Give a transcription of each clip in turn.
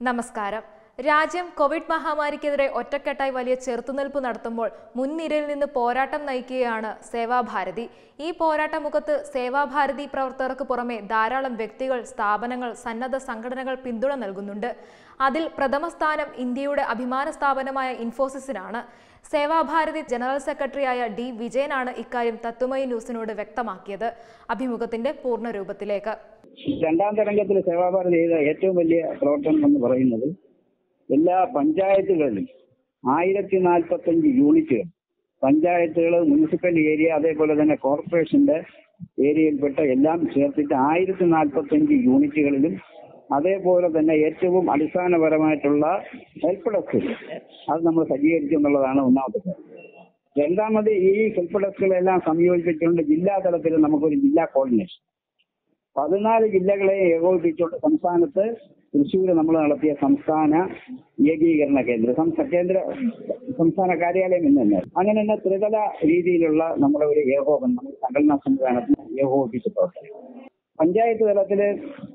നമസ്കാരം രാജ്യം കോവിഡ് മഹാമാരിക്കെതിരെ ഒറ്റക്കെട്ടായി വലിയ ചെറുത്തുനിൽപ്പ് നടത്തുമ്പോൾ മുൻനിരയിൽ നിന്ന് പോരാട്ടം നയിക്കുകയാണ് സേവാഭാരതി ഈ പോരാട്ട മുഖത്ത് സേവാഭാരതി പ്രവർത്തകർക്ക് പുറമെ ധാരാളം വ്യക്തികൾ സ്ഥാപനങ്ങൾ സന്നദ്ധ സംഘടനകൾ പിന്തുണ നൽകുന്നുണ്ട് അതിൽ പ്രഥമ സ്ഥാനം ഇന്ത്യയുടെ അഭിമാന സ്ഥാപനമായ ഇൻഫോസിസിനാണ് സേവാഭാരതി ജനറൽ സെക്രട്ടറിയായ ഡി വിജയനാണ് ഇക്കാര്യം തത്വമയി ന്യൂസിനോട് വ്യക്തമാക്കിയത് അഭിമുഖത്തിന്റെ പൂർണ്ണരൂപത്തിലേക്ക് രണ്ടാം തരംഗത്തിൽ സേവാഭാരതി ചെയ്ത ഏറ്റവും വലിയ പ്രവർത്തനം എന്ന് പറയുന്നത് എല്ലാ പഞ്ചായത്തുകളിലും ആയിരത്തി നാൽപ്പത്തഞ്ച് യൂണിറ്റുകൾ പഞ്ചായത്തുകൾ മുനിസിപ്പൽ ഏരിയ അതേപോലെ തന്നെ കോർപ്പറേഷന്റെ ഏരിയയിൽപ്പെട്ട എല്ലാം ചേർത്തിട്ട് ആയിരത്തി നാൽപ്പത്തഞ്ച് യൂണിറ്റുകളിലും അതേപോലെ തന്നെ ഏറ്റവും അടിസ്ഥാനപരമായിട്ടുള്ള ഹെൽപ്പ് ഡെസ്ക് അത് നമ്മൾ സജ്ജീകരിച്ചു എന്നുള്ളതാണ് ഒന്നാമത്തെ കാര്യം രണ്ടാമത് ഈ ഹെൽപ്പ് ഡെസ്കുകളെല്ലാം സംയോജിപ്പിച്ചുകൊണ്ട് ജില്ലാ തലത്തിൽ നമുക്കൊരു ജില്ലാ കോർഡിനേഷൻ പതിനാല് ജില്ലകളെ ഏകോപിപ്പിച്ചുകൊണ്ട് സംസ്ഥാനത്ത് തൃശ്ശൂർ നമ്മൾ നടത്തിയ സംസ്ഥാന ഏകീകരണ കേന്ദ്രം സംസ്ഥാന കേന്ദ്ര സംസ്ഥാന കാര്യാലയം ഇന്ന് തന്നെ അങ്ങനെ തന്നെ ത്രിതല രീതിയിലുള്ള നമ്മുടെ ഒരു ഏകോപനം നമ്മുടെ സംഘടനാ സംവിധാനത്തിന് ഏകോപിപ്പിച്ച് പ്രവർത്തനം പഞ്ചായത്ത് തലത്തില്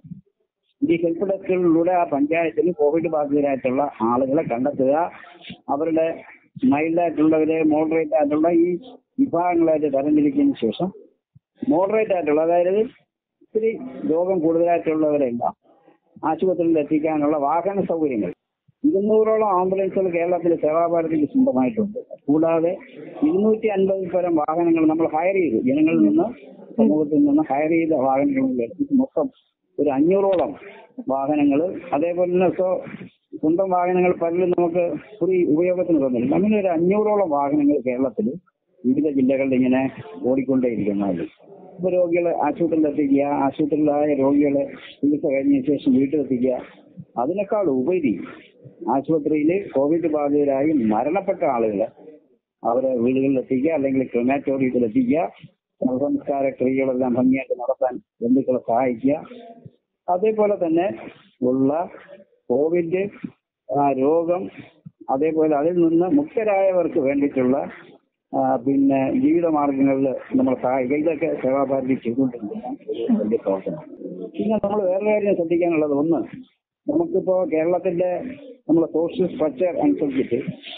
ഈ ഹെൽപ്പ് ഡെസ്കുകളിലൂടെ ആ പഞ്ചായത്തിന് കോവിഡ് ബാധിതരായിട്ടുള്ള ആളുകളെ കണ്ടെത്തുക അവരുടെ മൈൽഡ് ആയിട്ടുള്ളവരെ മോഡറേറ്റ് ആയിട്ടുള്ള ഈ വിഭാഗങ്ങളായിട്ട് തരംതിരിച്ചതിന് ശേഷം മോഡറേറ്റ് ആയിട്ടുള്ള അതായത് ഇത്തിരി രോഗം കൂടുതലായിട്ടുള്ളവരെല്ലാം ആശുപത്രിയിൽ എത്തിക്കാനുള്ള വാഹന സൗകര്യങ്ങൾ ഇരുന്നൂറോളം ആംബുലൻസുകൾ കേരളത്തിൽ സേവാഭാരതിക്ക് സ്വന്തമായിട്ടുണ്ട് കൂടാതെ ഇരുന്നൂറ്റി അൻപതിൽ പരം വാഹനങ്ങൾ നമ്മൾ ഹയർ ചെയ്തു ജനങ്ങളിൽ നിന്ന് സമൂഹത്തിൽ നിന്ന് ഹയർ ചെയ്ത വാഹനങ്ങളിൽ എടുത്തിട്ട് മൊത്തം ഒരു അഞ്ഞൂറോളം വാഹനങ്ങൾ അതേപോലെ തന്നെ ഇപ്പോ സ്വന്തം വാഹനങ്ങൾ പലരും നമുക്ക് ഫ്രീ ഉപയോഗത്തിന് തന്നിട്ടുണ്ട് അങ്ങനെ ഒരു അഞ്ഞൂറോളം വാഹനങ്ങൾ കേരളത്തിൽ വിവിധ ജില്ലകളിൽ ഇങ്ങനെ ഓടിക്കൊണ്ടേയിരിക്കുന്നത് ഇപ്പൊ രോഗികളെ ആശുപത്രിയിൽ എത്തിക്കുക ആശുപത്രിയിലായ രോഗികളെ ചികിത്സ കഴിഞ്ഞതിന് ശേഷം വീട്ടിലെത്തിക്കുക അതിനേക്കാൾ ഉപരി ആശുപത്രിയിൽ കോവിഡ് ബാധിതരായി മരണപ്പെട്ട ആളുകളെ അവരെ വീടുകളിൽ എത്തിക്കുക അല്ലെങ്കിൽ ക്രിമാറ്റോറിയത്തിൽ എത്തിക്കുക സംസ്കാര ക്രിയകളെല്ലാം ഭംഗിയായിട്ട് നടത്താൻ ബന്ധുക്കളെ സഹായിക്കുക അതേപോലെ തന്നെ ഉള്ള കോവിഡ് ആ, രോഗം അതേപോലെ അതിൽ നിന്ന് മുക്തരായവർക്ക് വേണ്ടിയിട്ടുള്ള ആ, പിന്നെ ജീവിത മാർഗങ്ങളിൽ നമ്മൾ സഹായിക്കുക ഇതൊക്കെ സേവാഭാരതി ചെയ്തുകൊണ്ടിരിക്കുന്ന ഒരു വലിയ പ്രവർത്തനം പിന്നെ നമ്മൾ വേറെ കാര്യം ശ്രദ്ധിക്കാനുള്ളത് ഒന്ന് നമുക്കിപ്പോ കേരളത്തിന്റെ നമ്മളെ സോഷ്യൽ സ്ട്രക്ചർ അനുസരിച്ചിട്ട്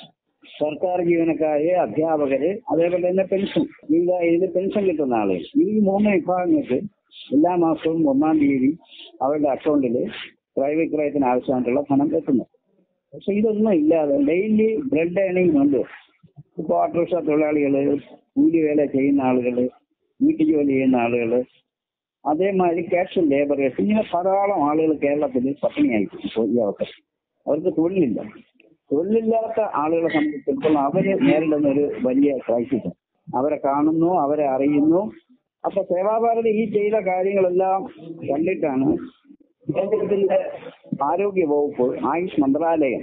സർക്കാർ ജീവനക്കാര് അധ്യാപകര് അതേപോലെ തന്നെ പെൻഷൻ വിവിധ ഇതിൽ പെൻഷൻ കിട്ടുന്ന ആളുകൾ ഈ മൂന്ന് വിഭാഗങ്ങൾക്ക് എല്ലാ മാസവും ഒന്നാം തീയതി അവരുടെ അക്കൗണ്ടിൽ ക്രയവിക്രയത്തിന് ആവശ്യമായിട്ടുള്ള ധനം എത്തുന്നു പക്ഷെ ഇതൊന്നും ഇല്ലാതെ ഡെയിലി ബ്രെഡ് ഏണിംഗ് ഉണ്ട് ഇപ്പൊ ഓട്ടോറിക്ഷ തൊഴിലാളികള് കൂലി വേല ചെയ്യുന്ന ആളുകള് വീട്ടുജോലി ചെയ്യുന്ന ആളുകള് അതേമാതിരി ക്യാഷ് ലേബറേഴ്സ് ഇങ്ങനെ ധാരാളം ആളുകൾ കേരളത്തിൽ പട്ടിണിയായിരിക്കും ഇപ്പോൾ ഈ അവസരം അവർക്ക് തൊഴിലില്ല തൊഴിലില്ലാത്ത ആളുകളെ സംബന്ധിച്ചിടത്തോളം അവര് നേരിടുന്ന ഒരു വലിയ ക്രൈസിസ് അവരെ കാണുന്നു അവരെ അറിയുന്നു അപ്പൊ സേവാഭാരതി ഈ ചെയ്ത കാര്യങ്ങളെല്ലാം കണ്ടിട്ടാണ് കേന്ദ്രത്തിന്റെ ആരോഗ്യ വകുപ്പ് ആയുഷ് മന്ത്രാലയം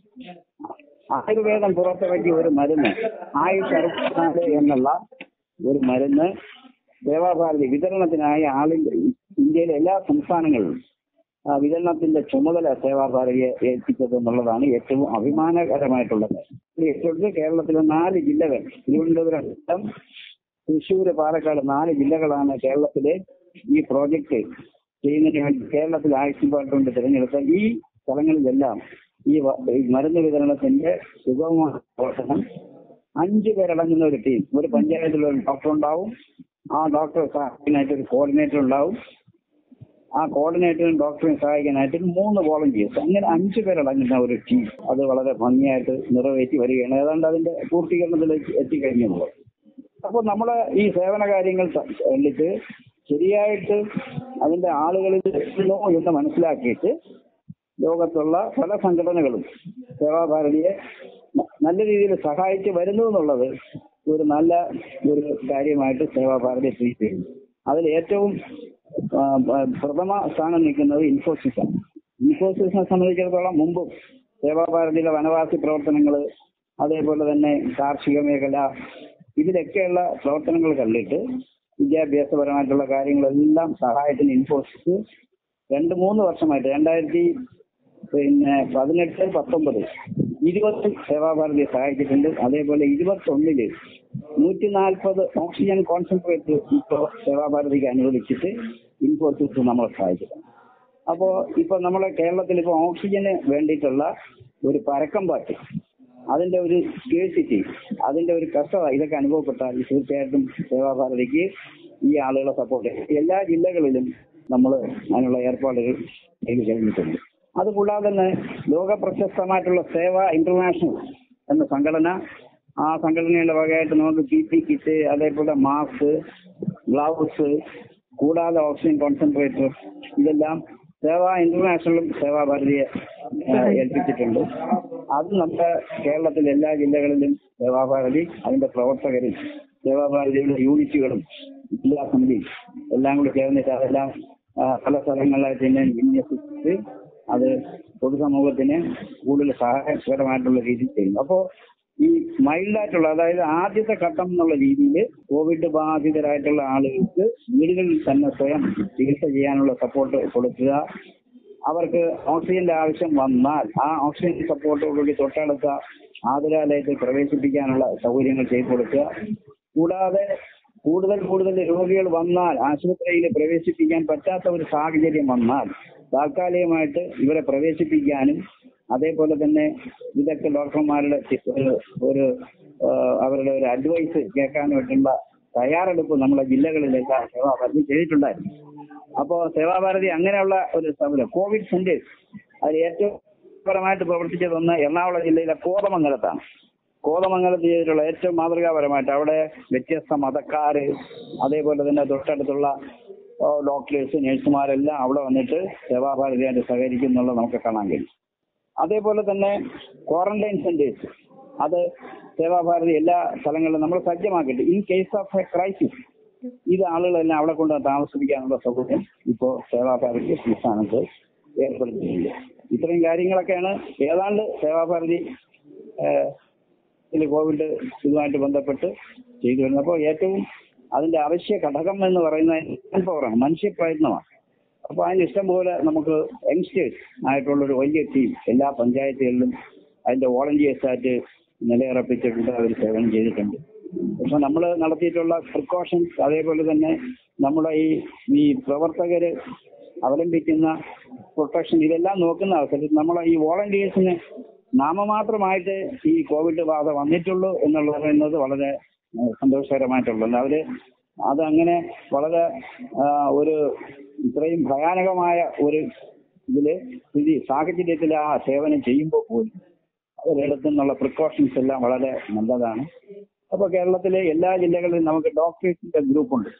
ആയുർവേദം പുറത്തിറക്കിയ ഒരു മരുന്ന് ആയുഷ് അറുപത്തിനാല് എന്നുള്ള ഒരു മരുന്ന് സേവാഭാരതി വിതരണത്തിനായി ആളിന്റെ ഇന്ത്യയിലെ എല്ലാ സംസ്ഥാനങ്ങളിലും ആ വിതരണത്തിന്റെ ചുമതല സേവാഭാരതിയെ ഏൽപ്പിച്ചത് എന്നുള്ളതാണ് ഏറ്റവും അഭിമാനകരമായിട്ടുള്ളത് ഏറ്റവും കേരളത്തിലെ നാല് ജില്ലകൾ തിരുവനന്തപുരം കൊല്ലം തൃശ്ശൂര് പാലക്കാട് നാല് ജില്ലകളാണ് കേരളത്തിലെ ഈ പ്രോജക്റ്റ് ചെയ്യുന്നതിന് വേണ്ടി കേരളത്തിൽ ആയുഷ് ഡിപ്പാർട്ട്മെന്റ് തിരഞ്ഞെടുത്ത ഈ സ്ഥലങ്ങളിലെല്ലാം ഈ വ- ഈ മരുന്ന് വിതരണത്തിന്റെ സുഗമമായ പ്രവർത്തനം അഞ്ചു പേരടങ്ങുന്ന ഒരു ടീം ഒരു പഞ്ചായത്തിൽ ഒരു ഡോക്ടർ ഉണ്ടാവും ആ ഡോക്ടറെ സഹായിക്കാനായിട്ട് ഒരു കോർഡിനേറ്റർ ഉണ്ടാവും ആ കോർഡിനേറ്ററും ഡോക്ടറെയും സഹായിക്കാനായിട്ട് മൂന്ന് വോളണ്ടിയേഴ്സ് അങ്ങനെ അഞ്ചു പേരടങ്ങുന്ന ഒരു ടീം അത് വളരെ ഭംഗിയായിട്ട് നിറവേറ്റി വരികയാണ് ഏതാണ്ട് അതിന്റെ പൂർത്തീകരണത്തിലേക്ക് എത്തിക്കഴിഞ്ഞുള്ളത് അപ്പോൾ നമ്മുടെ ഈ സേവന കാര്യങ്ങൾ കണ്ടിട്ട് ശരിയായിട്ട് അതിന്റെ ആളുകളിൽ എത്തുന്നു എന്ന് മനസ്സിലാക്കിയിട്ട് ലോകത്തുള്ള പല സംഘടനകളും സേവാഭാരതിയെ ന- നല്ല രീതിയിൽ സഹായിച്ച് വരുന്നു എന്നുള്ളത് ഒരു നല്ല ഒരു കാര്യമായിട്ട് സേവാഭാരതി ട്രീറ്റ് ചെയ്യുന്നു അതിൽ ഏറ്റവും ആ, ആ, പ്രഥമ സ്ഥാനം നിൽക്കുന്നത് ഇൻഫോസിസ് ആണ് ഇൻഫോസിസിനെ സംബന്ധിച്ചിടത്തോളം മുമ്പും സേവാഭാരതിയുടെ വനവാസി പ്രവർത്തനങ്ങൾ അതേപോലെ തന്നെ കാർഷിക മേഖല ഇതിലൊക്കെയുള്ള പ്രവർത്തനങ്ങൾ കണ്ടിട്ട് വിദ്യാഭ്യാസപരമായിട്ടുള്ള കാര്യങ്ങളെല്ലാം സഹായത്തിന് ഇൻഫോസിസ് രണ്ട് മൂന്ന് വർഷമായിട്ട് രണ്ടായിരത്തി പിന്നെ പതിനെട്ട് പത്തൊമ്പത് ഇരുപത്തി സേവാഭാരതിയെ സഹായിച്ചിട്ടുണ്ട് അതേപോലെ ഇരുപത്തൊന്നില് നൂറ്റി നാൽപ്പത് ഓക്സിജൻ കോൺസെൻട്രേറ്റ് ഇപ്പോൾ സേവാഭാരതിക്ക് അനുവദിച്ചിട്ട് ഇൻഫോസിസ് നമ്മളെ സഹായിച്ചിട്ടുണ്ട് അപ്പോ ഇപ്പൊ നമ്മളെ കേരളത്തിൽ ഇപ്പൊ ഓക്സിജന് വേണ്ടിയിട്ടുള്ള ഒരു പരക്കം പാട്ട് അതിന്റെ ഒരു സ്കേഴ്സിറ്റി അതിന്റെ ഒരു കഷ്ടത ഇതൊക്കെ അനുഭവപ്പെട്ടാൽ തീർച്ചയായിട്ടും സേവാഭാരതിക്ക് ഈ ആളുകളെ സപ്പോർട്ട് ചെയ്യും എല്ലാ ജില്ലകളിലും നമ്മൾ അതിനുള്ള ഏർപ്പാടുകൾ ചെയ്തു കഴിഞ്ഞിട്ടുണ്ട് അതുകൂടാതെ തന്നെ ലോക പ്രശസ്തമായിട്ടുള്ള സേവ ഇന്റർനാഷണൽ എന്ന സംഘടന ആ സംഘടനയുടെ വകയായിട്ട് നമുക്ക് പി പി കിറ്റ് അതേപോലെ മാസ്ക് ഗ്ലൗസ് കൂടാതെ ഓക്സിജൻ കോൺസെൻട്രേറ്റർ ഇതെല്ലാം സേവ ഇന്റർനാഷണലും സേവാഭാരതിയെ ആ, ഏൽപ്പിച്ചിട്ടുണ്ട് അത് നമ്മുടെ കേരളത്തിലെ എല്ലാ ജില്ലകളിലും സേവാഭാരതി അതിന്റെ പ്രവർത്തകരും സേവാഭാരതിയുടെ യൂണിറ്റുകളും ജില്ലാ സമിതി എല്ലാം കൂടി ചേർന്നിട്ട് അതെല്ലാം ആ, പല സ്ഥലങ്ങളിലായിട്ട് തന്നെ വിന്യസിച്ച് അത് പൊതുസമൂഹത്തിന് കൂടുതൽ സഹായകരമായിട്ടുള്ള രീതിയിൽ ചെയ്യുന്നു അപ്പോ ഈ മൈൽഡായിട്ടുള്ള അതായത് ആദ്യത്തെ ഘട്ടം എന്നുള്ള രീതിയിൽ കോവിഡ് ബാധിതരായിട്ടുള്ള ആളുകൾക്ക് വീടുകളിൽ തന്നെ സ്വയം ചികിത്സ ചെയ്യാനുള്ള സപ്പോർട്ട് കൊടുക്കുക അവർക്ക് ഓക്സിജന്റെ ആവശ്യം വന്നാൽ ആ ഓക്സിജൻ സപ്പോർട്ടോടുകൂടി തൊട്ടടുത്ത ആതുരാലയത്തിൽ പ്രവേശിപ്പിക്കാനുള്ള സൗകര്യങ്ങൾ ചെയ്തു കൊടുക്കുക കൂടാതെ കൂടുതൽ കൂടുതൽ രോഗികൾ വന്നാൽ ആശുപത്രിയിൽ പ്രവേശിപ്പിക്കാൻ പറ്റാത്ത ഒരു സാഹചര്യം വന്നാൽ താൽക്കാലികമായിട്ട് ഇവരെ പ്രവേശിപ്പിക്കാനും അതേപോലെ തന്നെ വിദഗ്ധ ഡോക്ടർമാരുടെ ചി- ഒരു ഒരു ആ, അവരുടെ ഒരു അഡ്വൈസ് കേൾക്കാനായിട്ടുള്ള തയ്യാറെടുപ്പ് നമ്മുടെ ജില്ലകളിലെല്ലാം സേവാഭാരതി ചെയ്തിട്ടുണ്ടായിരുന്നു അപ്പോ സേവാഭാരതി അങ്ങനെയുള്ള ഒരു സ്ഥാപനം കോവിഡ് സെന്റേഴ്സ് അതിൽ ഏറ്റവും പരമായിട്ട് പ്രവർത്തിച്ചതൊന്ന് എറണാകുളം ജില്ലയിലെ കോതമംഗലത്താണ് കോതമംഗലത്ത് ചെയ്തിട്ടുള്ള ഏറ്റവും മാതൃകാപരമായിട്ട് അവിടെ വ്യത്യസ്ത മതക്കാര് അതേപോലെ തന്നെ തൊട്ടടുത്തുള്ള ഓ, ഡോക്ടേഴ്സ് നഴ്സുമാരെല്ലാം അവിടെ വന്നിട്ട് സേവാഭാരതിയായിട്ട് സഹകരിക്കുന്നുള്ളത് നമുക്ക് കാണാൻ കഴിയും അതേപോലെ തന്നെ ക്വാറന്റൈൻ സെന്റേഴ്സ് അത് സേവാഭാരതി എല്ലാ സ്ഥലങ്ങളിലും നമ്മൾ സജ്ജമാക്കിയിട്ട് in case of a crisis ഇത് ആളുകളെല്ലാം അവിടെ കൊണ്ട് താമസിപ്പിക്കാനുള്ള സൗകര്യം ഇപ്പോൾ സേവാഭാരതി സംസ്ഥാനത്ത് ഏർപ്പെടുത്തിയിട്ടുണ്ട് ഇത്രയും കാര്യങ്ങളൊക്കെയാണ് ഏതാണ്ട് സേവാഭാരതി ഏഹ്, ഇതിൽ കോവിഡ് ഇതുമായിട്ട് ബന്ധപ്പെട്ട് ചെയ്തു വരുന്നത് അപ്പോൾ ഏറ്റവും അതിന്റെ അവശ്യ ഘടകം എന്ന് പറയുന്നത് പവറാണ് മനുഷ്യ പ്രയത്നമാണ് അപ്പോൾ അതിന് ഇഷ്ടം പോലെ നമുക്ക് യങ്സ്റ്റേഴ്സ് ആയിട്ടുള്ള ഒരു വലിയ ടീം എല്ലാ പഞ്ചായത്തുകളിലും അതിന്റെ വോളണ്ടിയേഴ്സ് ആയിട്ട് നിലയുറപ്പിച്ചിട്ടുണ്ട് അവർ സേവനം ചെയ്തിട്ടുണ്ട് പക്ഷെ നമ്മൾ നടത്തിയിട്ടുള്ള പ്രിക്കോഷൻസ് അതേപോലെ തന്നെ നമ്മുടെ ഈ ഈ പ്രവർത്തകര് അവലംബിക്കുന്ന പ്രൊട്ടക്ഷൻ ഇതെല്ലാം നോക്കുന്ന അവസരത്തിൽ നമ്മളെ ഈ വോളണ്ടിയേഴ്സിന് നാമമാത്രമായിട്ട് ഈ കോവിഡ് ബാധ വന്നിട്ടുള്ളൂ എന്നുള്ളത് പറയുന്നത് വളരെ ഏഹ്, സന്തോഷകരമായിട്ടുള്ളത് അവര് അതങ്ങനെ വളരെ ആ, ഒരു ഇത്രയും ഭയാനകമായ ഒരു ഇതില് സ്ഥിതി സാഹചര്യത്തിൽ ആ സേവനം ചെയ്യുമ്പോൾ പോലും അവരെടുത്തു നിന്നുള്ള പ്രിക്കോഷൻസ് എല്ലാം വളരെ നല്ലതാണ് അപ്പൊ കേരളത്തിലെ എല്ലാ ജില്ലകളിലും നമുക്ക് ഡോക്ടേഴ്സിന്റെ ഗ്രൂപ്പുണ്ട്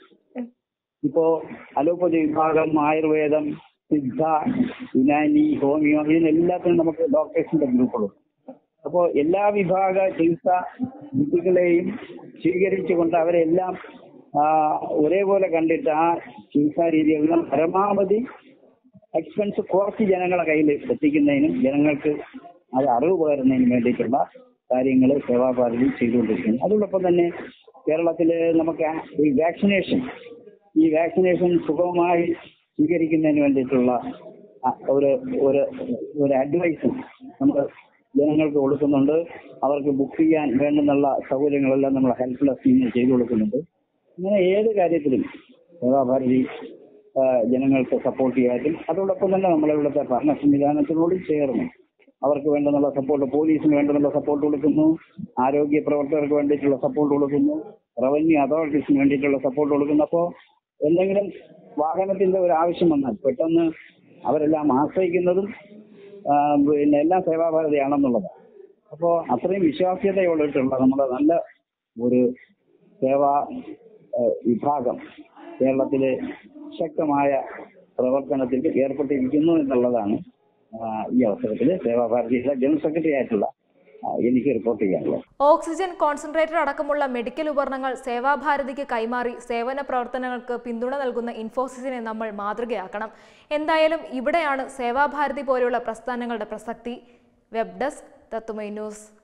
ഇപ്പോ അലോപ്പതി വിഭാഗം ആയുർവേദം സിദ്ധ യുനാനി ഹോമിയോ ഇതിനെല്ലാത്തിനും നമുക്ക് ഡോക്ടേഴ്സിന്റെ ഗ്രൂപ്പുകളുണ്ട് അപ്പോൾ എല്ലാ വിഭാഗ ചികിത്സ വിധികളെയും സ്വീകരിച്ചുകൊണ്ട് അവരെല്ലാം ആ, ഒരേപോലെ കണ്ടിട്ട് ആ ചികിത്സാ രീതികളെല്ലാം പരമാവധി എക്സ്പെൻസ് കുറച്ച് ജനങ്ങളെ കയ്യിൽ എത്തിക്കുന്നതിനും ജനങ്ങൾക്ക് അത് അറിവ് പകരുന്നതിനും വേണ്ടിയിട്ടുള്ള കാര്യങ്ങൾ സേവാഭാരതി ചെയ്തുകൊണ്ടിരിക്കുന്നു അതോടൊപ്പം തന്നെ കേരളത്തിൽ നമുക്ക് ആ- ഈ വാക്സിനേഷൻ ഈ വാക്സിനേഷൻ സുഗമമായി സ്വീകരിക്കുന്നതിന് വേണ്ടിയിട്ടുള്ള ആ ഒരു ഒരു ഒരു അഡ്വൈസും നമ്മൾ ജനങ്ങൾക്ക് കൊടുക്കുന്നുണ്ട് അവർക്ക് ബുക്ക് ചെയ്യാൻ വേണ്ടുന്നുള്ള സൗകര്യങ്ങളെല്ലാം നമ്മൾ ഹെൽപ്പ് ഡെസ്കിൽ ചെയ്തു കൊടുക്കുന്നുണ്ട് ഇങ്ങനെ ഏത് കാര്യത്തിലും സേവാഭാരതി ആ, ജനങ്ങൾക്ക് സപ്പോർട്ട് ചെയ്യാനും അതോടൊപ്പം തന്നെ നമ്മളെ ഇവിടുത്തെ ഭരണ സംവിധാനത്തിനോട് ചേർന്ന് അവർക്ക് വേണ്ടുന്നുള്ള സപ്പോർട്ട് പോലീസിന് വേണ്ടുന്നുള്ള സപ്പോർട്ട് കൊടുക്കുന്നു ആരോഗ്യ പ്രവർത്തകർക്ക് വേണ്ടിയിട്ടുള്ള സപ്പോർട്ട് കൊടുക്കുന്നു റവന്യൂ അതോറിറ്റീസിന് വേണ്ടിയിട്ടുള്ള സപ്പോർട്ട് കൊടുക്കുന്നു അപ്പോൾ എന്തെങ്കിലും വാഹനത്തിന്റെ ഒരു ആവശ്യം വന്നാൽ പെട്ടെന്ന് അവരെല്ലാം ആശ്രയിക്കുന്നതും ആ, പിന്നെ എല്ലാം സേവാഭാരതിയാണെന്നുള്ളതാണ് അപ്പോൾ അത്രയും വിശ്വാസ്യതയോടിട്ടുള്ള നമ്മുടെ നല്ല ഒരു സേവാ ആ, വിഭാഗം കേരളത്തിലെ ശക്തമായ പ്രവർത്തനത്തിൽ ഏർപ്പെട്ടിരിക്കുന്നു എന്നുള്ളതാണ് ആ, ഈ അവസരത്തിൽ സേവാഭാരതിയുടെ ജനറൽ സെക്രട്ടറി ആയിട്ടുള്ള ആ, എനിക്ക് റിപ്പോർട്ട് ചെയ്യാനുള്ളത് ഓക്സിജൻ കോൺസെൻട്രേറ്റർ അടക്കമുള്ള മെഡിക്കൽ ഉപകരണങ്ങൾ സേവാഭാരതിക്ക് കൈമാറി സേവന പ്രവർത്തനങ്ങൾക്ക് പിന്തുണ നൽകുന്ന ഇൻഫോസിസിനെ നമ്മൾ മാതൃകയാക്കണം എന്തായാലും ഇവിടെയാണ് സേവാഭാരതി പോലെയുള്ള പ്രസ്ഥാനങ്ങളുടെ പ്രസക്തി വെബ് ഡെസ്ക് തത്തുമൈ ന്യൂസ്